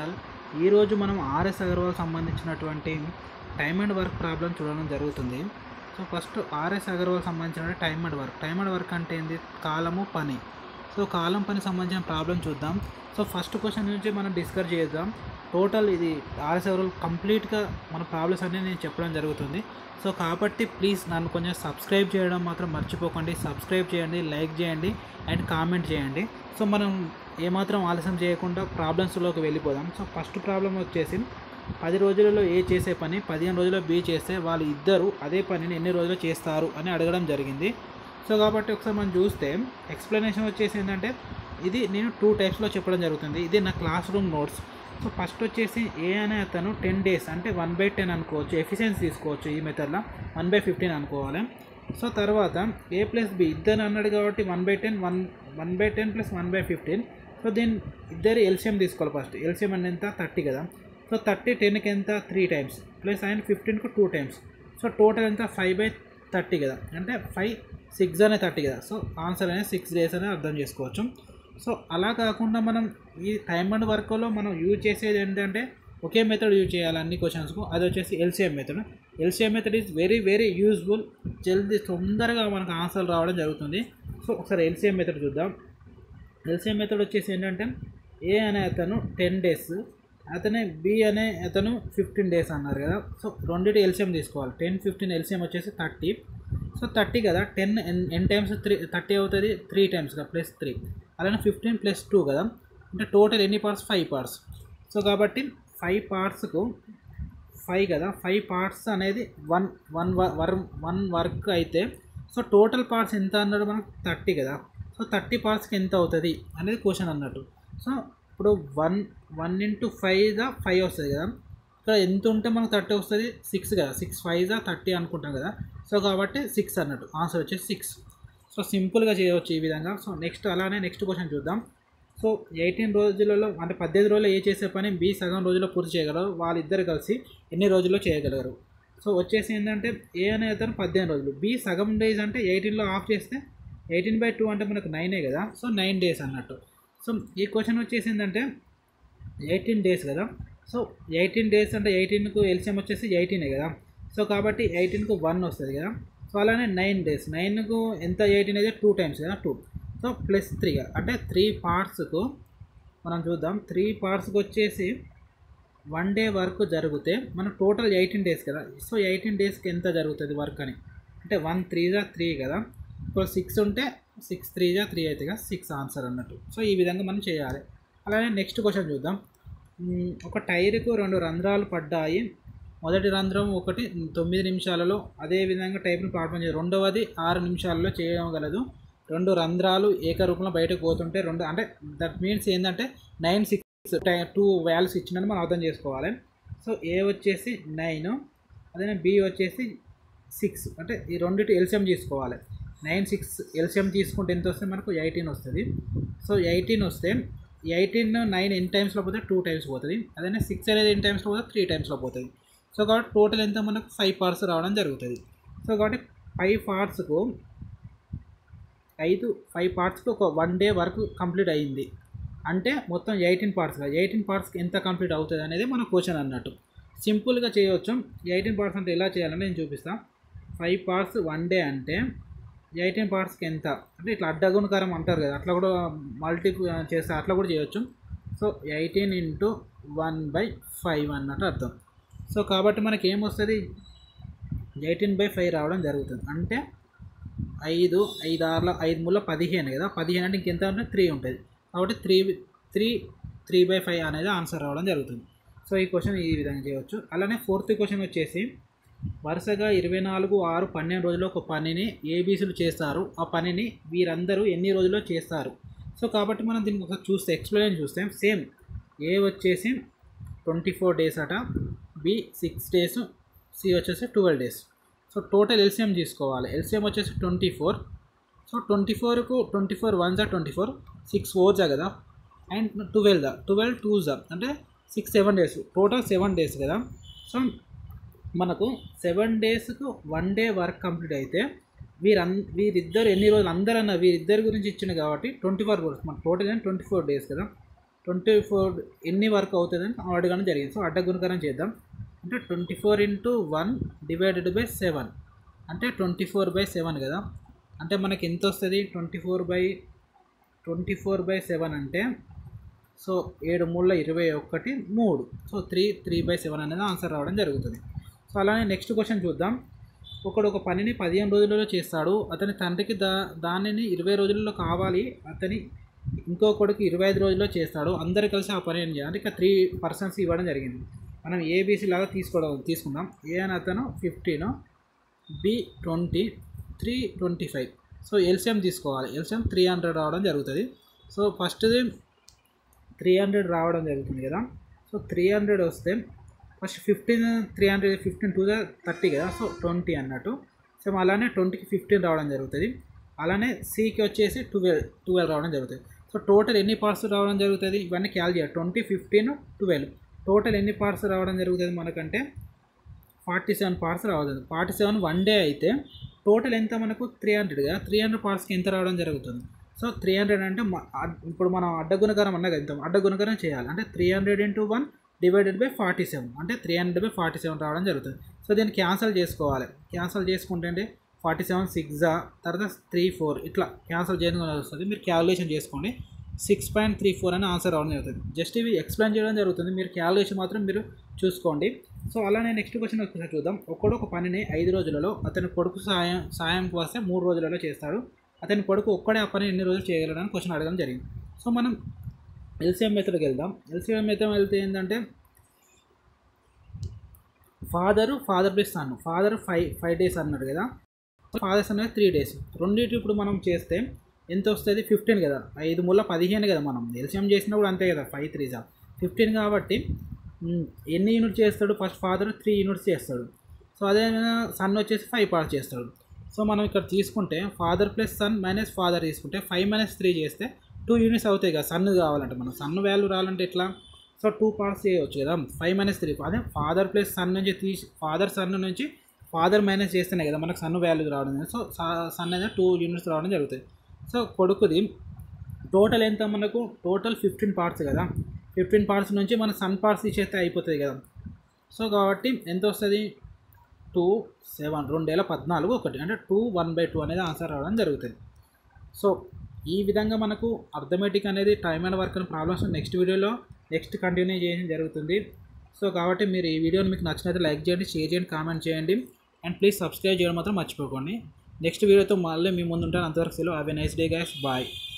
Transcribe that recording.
ఈరోజు మనం ఆర్ఎస్ అగర్వాల్ సంబంధించినటువంటి టైమ్ అండ్ వర్క్ ప్రాబ్లం చూడడం జరుగుతుంది సో ఫస్ట్ ఆర్ఎస్ అగర్వాల్ సంబంధించిన time and work time and work అంటే ఏంది కాలము పని సో కాలం పని సంబంధించిన ప్రాబ్లం చూద్దాం సో ఫస్ట్ క్వశ్చన్ నుంచి మనం డిస్కస్ చేద్దాం టోటల్ ఇది ఆర్ఎస్ అగర్వాల్ కంప్లీట్గా మన ప్రాబ్లమ్స్ అన్నీ నేను చెప్పడం జరుగుతుంది సో కాబట్టి ప్లీజ్ నన్ను కొంచెం సబ్స్క్రైబ్ చేయడం మాత్రం మర్చిపోకండి సబ్స్క్రైబ్ చేయండి లైక్ చేయండి అండ్ కామెంట్ చేయండి సో మనం ఏమాత్రం ఆలస్యం చేయకుండా ప్రాబ్లమ్స్లోకి వెళ్ళిపోదాం సో ఫస్ట్ ప్రాబ్లం వచ్చేసి పది రోజులలో ఏ చేసే పని పదిహేను రోజుల్లో బి చేస్తే వాళ్ళు ఇద్దరు అదే పనిని ఎన్ని రోజులు చేస్తారు అని అడగడం జరిగింది సో కాబట్టి ఒకసారి మనం చూస్తే ఎక్స్ప్లెనేషన్ వచ్చేసి ఏంటంటే ఇది నేను టూ టైప్స్లో చెప్పడం జరుగుతుంది ఇది నా class room notes so first వచ్చేసి ఏ అనే అతను టెన్ డేస్ అంటే వన్ బై టెన్ అనుకోవచ్చు ఎఫిషియన్సీ తీసుకోవచ్చు ఈ మెథడ్లో వన్ బై ఫిఫ్టీన్ అనుకోవాలి సో తర్వాత ఏ ప్లస్ బి ఇద్దరు అన్నాడు కాబట్టి one by ten one one by ten plus one by fifteen so దీని ఇద్దరు ఎల్సిఎం తీసుకోవాలి ఫస్ట్ ఎల్సిఎం అంటే ఎంత థర్టీ కదా సో థర్టీ టెన్కి ఎంత త్రీ టైమ్స్ ప్లస్ ఆయన ఫిఫ్టీన్కి టూ టైమ్స్ సో టోటల్ ఎంత ఫైవ్ బై థర్టీ కదా అంటే ఫైవ్ సిక్స్ అనే థర్టీ కదా సో ఆన్సర్ అనేది సిక్స్ డేస్ అనేది అర్థం చేసుకోవచ్చు సో అలా కాకుండా మనం ఈ టైమ్ అండ్ వర్క్లో మనం యూజ్ చేసేది ఏంటంటే ఒకే మెథడ్ యూజ్ చేయాలి అన్ని క్వశ్చన్స్కు అది వచ్చేసి LCM method LCM method is very very useful జల్దీ తొందరగా మనకు ఆన్సర్లు రావడం జరుగుతుంది సో ఒకసారి ఎల్సిఎం మెథడ్ చూద్దాం ఎల్సిఎం మెథడ్ వచ్చేసి ఏంటంటే ఏ అనే అతను టెన్ డేస్ అతనే బి అనే అతను ఫిఫ్టీన్ డేస్ అన్నారు కదా సో రెండింటి ఎల్సిఎం తీసుకోవాలి టెన్ ఫిఫ్టీన్ ఎల్సిఎం వచ్చేసి థర్టీ సో థర్టీ కదా ten N N times three thirty అవుతుంది త్రీ టైమ్స్ కదా ప్లస్ త్రీ అలానే ఫిఫ్టీన్ ప్లస్ టూ కదా అంటే టోటల్ ఎన్ని పార్ట్స్ ఫైవ్ పార్ట్స్ సో కాబట్టి ఫైవ్ పార్ట్స్కు ఫైవ్ కదా ఫైవ్ పార్ట్స్ అనేది one one work one work అయితే సో టోటల్ పార్ట్స్ ఎంత అన్నాడు మనకు థర్టీ కదా సో థర్టీ పార్ట్స్కి ఎంత అవుతుంది అనేది క్వశ్చన్ అన్నట్టు సో ఇప్పుడు వన్ వన్ ఇంటూ ఫైవ్ దా ఫైవ్ వస్తుంది కదా ఇక్కడ ఎంత ఉంటే మనకు థర్టీ వస్తుంది సిక్స్ కదా సిక్స్ ఫైవ్ దా థర్టీ అనుకుంటాం కదా సో కాబట్టి సిక్స్ అన్నట్టు ఆన్సర్ వచ్చేసి సిక్స్ సో సింపుల్గా చేయవచ్చు ఈ విధంగా సో నెక్స్ట్ అలానే నెక్స్ట్ క్వశ్చన్ చూద్దాం సో ఎయిటీన్ రోజులలో అంటే పద్దెనిమిది రోజుల్లో ఏ చేసే పని బి సగం రోజుల్లో పూర్తి చేయగలరు వాళ్ళిద్దరు కలిసి ఎన్ని రోజుల్లో చేయగలరు సో వచ్చేసి ఏంటంటే ఏ అనే అతను పద్దెనిమిది రోజులు బి సగం డేస్ అంటే ఎయిటీన్లో ఆఫ్ చేస్తే ఎయిటీన్ బై టూ అంటే మనకు నైనే కదా సో నైన్ డేస్ అన్నట్టు సో ఈ క్వశ్చన్ వచ్చేసి ఏంటంటే ఎయిటీన్ డేస్ కదా సో ఎయిటీన్ డేస్ అంటే ఎయిటీన్కు ఎల్సిఎం వచ్చేసి ఎయిటీనే కదా సో కాబట్టి ఎయిటీన్కు వన్ వస్తుంది కదా సో అలానే నైన్ డేస్ నైన్కు ఎంత ఎయిటీన్ అయితే టూ టైమ్స్ కదా టూ సో ప్లస్ త్రీ అంటే త్రీ పార్ట్స్కు మనం చూద్దాం త్రీ పార్ట్స్కి వచ్చేసి వన్ డే వర్క్ జరిగితే మన టోటల్ ఎయిటీన్ డేస్ కదా సో ఎయిటీన్ డేస్కి ఎంత జరుగుతుంది వర్క్ అని అంటే వన్ త్రీ జా త్రీ కదా ఇప్పుడు సిక్స్ ఉంటే సిక్స్ త్రీ జా త్రీ అయితే కదా సిక్స్ ఆన్సర్ అన్నట్టు సో ఈ విధంగా మనం చేయాలి అలానే నెక్స్ట్ క్వశ్చన్ చూద్దాం మ్, ఒక టైర్కు రెండు రంధ్రాలు పడ్డాయి మొదటి రంధ్రం ఒకటి తొమ్మిది నిమిషాలలో అదే విధంగా టైప్ను ప్రారంభం చేయాలి రెండవది ఆరు నిమిషాలలో చేయగలదు రెండు రంధ్రాలు ఏకరూపంలో బయటకు పోతుంటే రెండు అంటే దట్ మీన్స్ ఏంటంటే నైన్ సిక్స్ టూ వాల్యూస్ ఇచ్చినట్టు మనం అర్థం చేసుకోవాలి సో ఏ వచ్చేసి నైన్ అదే బి వచ్చేసి సిక్స్ అంటే ఈ రెండింటి ఎల్సిఎం తీసుకోవాలి నైన్ సిక్స్ ఎల్సిఎం తీసుకుంటే ఎంత వస్తే మనకు ఎయిటీన్ వస్తుంది సో ఎయిటీన్ వస్తే ఎయిటీన్ నైన్ ఎన్ని టైమ్స్లో పోతే టూ టైమ్స్ పోతుంది అదే సిక్స్ అనేది ఎన్ని టైమ్స్లో పోతే త్రీ టైమ్స్లో పోతుంది సో కాబట్టి టోటల్ ఎంత మనకు ఫైవ్ పార్ట్స్ రావడం జరుగుతుంది సో కాబట్టి ఫైవ్ పార్ట్స్కు ఐదు ఫైవ్ పార్ట్స్కి ఒక వన్ డే వరకు కంప్లీట్ అయ్యింది అంటే మొత్తం ఎయిటీన్ పార్ట్స్ ఎయిటీన్ పార్ట్స్కి ఎంత కంప్లీట్ అవుతుంది అనేది మన క్వశ్చన్ అన్నట్టు సింపుల్గా చేయవచ్చు ఎయిటీన్ పార్ట్స్ అంటే ఎలా చేయాలని నేను చూపిస్తాను ఫైవ్ పార్ట్స్ వన్ డే అంటే ఎయిటీన్ పార్ట్స్కి ఎంత అంటే ఇట్లా అడ్డగుణకారం అంటారు కదా అట్లా కూడా మల్టీ చేస్తే అట్లా కూడా చేయొచ్చు so eighteen into one by five అన్నట్టు అర్థం సో కాబట్టి మనకి ఏమొస్తుంది ఎయిటీన్ బై ఫైవ్ రావడం జరుగుతుంది అంటే ఐదు ఐదు ఆరుల ఐదు మూల పదిహేను కదా పదిహేను అంటే ఇంకెంత అంటే త్రీ ఉంటుంది కాబట్టి three three three by five అనేది ఆన్సర్ రావడం జరుగుతుంది సో ఈ క్వశ్చన్ ఈ విధంగా చేయవచ్చు అలానే ఫోర్త్ క్వశ్చన్ వచ్చేసి వరుసగా ఇరవై నాలుగు ఆరు పన్నెండు రోజుల్లో ఒక పనిని ఏబీసీలు చేస్తారు ఆ పనిని వీరందరూ ఎన్ని రోజుల్లో చేస్తారు సో కాబట్టి మనం దీనికి ఒకసారి చూస్తే ఎక్స్ప్లెయిన్ చూస్తే సేమ్ ఏ వచ్చేసి ట్వంటీ ఫోర్ డేస్ అట బి సిక్స్ డేస్ సి వచ్చేసి twelve days so total LCM తీసుకోవాలి ఎల్సిఎం వచ్చేసి ట్వంటీ ఫోర్ సో ట్వంటీ ఫోర్కు ట్వంటీ ఫోర్ వన్ జా ట్వంటీ ఫోర్ సిక్స్ ఫోర్ జా కదా అండ్ ట్వెల్వ్ దా ట్వెల్వ్ టూ జా అంటే six seven days total seven days కదా సో మనకు సెవెన్ డేస్కు వన్ డే వర్క్ కంప్లీట్ అయితే వీరన్ వీరిద్దరు ఎన్ని రోజులు అందరన్నా వీరిద్దరి గురించి ఇచ్చింది కాబట్టి ట్వంటీ ఫోర్ మన టోటల్ ట్వంటీ ఫోర్ డేస్ కదా ట్వంటీ ఫోర్ ఎన్ని వర్క్ అవుతుందని అడగడం జరిగింది సో అడ్డ గుణకరం చేద్దాం అంటే twenty four into one divided by seven అంటే ట్వంటీ ఫోర్ బై సెవెన్ కదా అంటే మనకి ఎంత వస్తుంది twenty four by twenty four by seven అంటే సో ఏడు మూడుల ఇరవై ఒకటి మూడు so three three by seven అనేది ఆన్సర్ రావడం జరుగుతుంది సో అలానే నెక్స్ట్ క్వశ్చన్ చూద్దాం ఒకడు ఒక పనిని పదిహేను రోజులలో చేస్తాడు అతని తండ్రికి దా దానిని ఇరవై రోజులలో కావాలి అతని ఇంకొకడికి ఇరవై ఐదు రోజుల్లో చేస్తాడు అందరు కలిసి ఆ పని ఏం చేయాలి ఇక త్రీ పర్సన్స్ ఇవ్వడం జరిగింది మనం ఏబీసీ లాగా తీసుకోవడం తీసుకుందాం ఏ అని అతను fifteen B twenty three twenty five so LCM తీసుకోవాలి ఎల్సిఎం త్రీ హండ్రెడ్ రావడం జరుగుతుంది సో ఫస్ట్ది త్రీ హండ్రెడ్ రావడం జరుగుతుంది కదా సో త్రీ హండ్రెడ్ వస్తే first fifteen three hundred fifteen two thirty కదా సో ట్వంటీ అన్నట్టు సో అలానే ట్వంటీకి ఫిఫ్టీన్ రావడం జరుగుతుంది అలానే సికి వచ్చేసి ట్వెల్వ్ ట్వెల్వ్ రావడం జరుగుతుంది సో టోటల్ ఎన్ని పార్ట్స్ రావడం జరుగుతుంది ఇవన్నీ క్యాల్ చేయాలి ట్వంటీ ఫిఫ్టీన్ ట్వెల్వ్ టోటల్ ఎన్ని పార్ట్స్ రావడం జరుగుతుంది మనకంటే ఫార్టీ సెవెన్ పార్ట్స్ రావడం ఫార్టీ సెవెన్ వన్ డే అయితే టోటల్ ఎంత మనకు త్రీ హండ్రెడ్ కదా త్రీ హండ్రెడ్ పార్ట్స్కి ఎంత రావడం జరుగుతుంది సో త్రీ హండ్రెడ్ అంటే మ- అడ్- ఇప్పుడు మనం అడ్డగుణకరం అన్నది ఎంత అడ్డగుణకరం చేయాలి అంటే three hundred into one divided by forty seven అంటే three hundred by forty seven రావడం జరుగుతుంది సో దీన్ని క్యాన్సిల్ చేసుకోవాలి క్యాన్సిల్ చేసుకుంటే అంటే ఫార్టీ సెవెన్ సిక్స్జా తర్వాత త్రీ ఫోర్ ఇట్లా క్యాన్సిల్ చేయడం వస్తుంది మీరు క్యాలిక్యులేషన్ చేసుకోండి సిక్స్ పాయింట్ త్రీ ఫోర్ అని ఆన్సర్ రావడం జరుగుతుంది జస్ట్ ఇవి ఎక్స్ప్లెయిన్ చేయడం జరుగుతుంది మీరు క్యాలిక్యులేషన్ మాత్రం మీరు చూసుకోండి సో అలానే నెక్స్ట్ క్వశ్చన్ ఒకసారి చూద్దాం ఒక్కడు ఒక పనిని ఐదు రోజులలో అతని కొడుకు సాయం సాయంకి వస్తే మూడు రోజులలో చేస్తాడు అతని కొడుకు ఒక్కడే ఆ పని ఎన్ని రోజులు చేయగలడని క్వశ్చన్ అడగడం జరిగింది సో మనం ఎల్సిఎం మెథడ్కి వెళ్దాం ఎల్సిఎం మెథడ్ వెళ్తే ఏంటంటే father father plus son father five five days అన్నాడు కదా ఫాదర్స్ అనేది త్రీ డేస్ రెండింటి ఇప్పుడు మనం చేస్తే ఎంత వస్తుంది ఫిఫ్టీన్ కదా ఐదు మూల పదిహేను కదా మనం ఎల్సిఎం చేసినప్పుడు అంతే కదా ఫైవ్ త్రీ జా ఫిఫ్టీన్ కాబట్టి మ్, ఎన్ని యూనిట్స్ చేస్తాడు ఫస్ట్ ఫాదర్ త్రీ యూనిట్స్ చేస్తాడు సో అదే సన్ వచ్చేసి ఫైవ్ పార్ట్స్ చేస్తాడు సో మనం ఇక్కడ తీసుకుంటే father plus son minus father తీసుకుంటే ఫైవ్ మైనస్ త్రీ చేస్తే టూ యూనిట్స్ అవుతాయి కదా సన్ కావాలంటే మనం సన్ వాల్యూ రావాలంటే ఎట్లా సో టూ పార్ట్స్ చేయవచ్చు కదా ఫైవ్ మైనస్ త్రీ అదే ఫాదర్ ప్లస్ సన్ నుంచి తీసి ఫాదర్ సన్ నుంచి ఫాదర్ మైనస్ చేస్తేనే కదా మనకు సన్ వాల్యూ రావడం జరిగింది. సో సన్ అనేది టూ యూనిట్స్ రావడం జరుగుతుంది సో కొడుకుది టోటల్ ఎంత మనకు టోటల్ ఫిఫ్టీన్ పార్ట్స్ కదా ఫిఫ్టీన్ పార్ట్స్ నుంచి మన సన్ పార్ట్స్ తీసేస్తే అయిపోతుంది కదా సో కాబట్టి ఎంత వస్తుంది టూ సెవెన్ రెండు వేల పద్నాలుగు ఒకటి అంటే టూ వన్ బై టూ అనేది ఆన్సర్ రావడం జరుగుతుంది సో ఈ విధంగా మనకు అర్థమెటిక్ అనేది టైమ్ అండ్ వర్క్ అనే ప్రాబ్లమ్స్ నెక్స్ట్ వీడియోలో నెక్స్ట్ కంటిన్యూ చేయడం జరుగుతుంది సో కాబట్టి మీరు ఈ వీడియోని మీకు నచ్చినట్లయితే లైక్ చేయండి షేర్ చేయండి కామెంట్ చేయండి అండ్ ప్లీజ్ సబ్స్క్రైబ్ చేయడం మాత్రం మర్చిపోకండి నెక్స్ట్ వీడియోతో మళ్ళీ మీ ముందు ఉంటాను అంతవరకు సెలవు have a nice day guys bye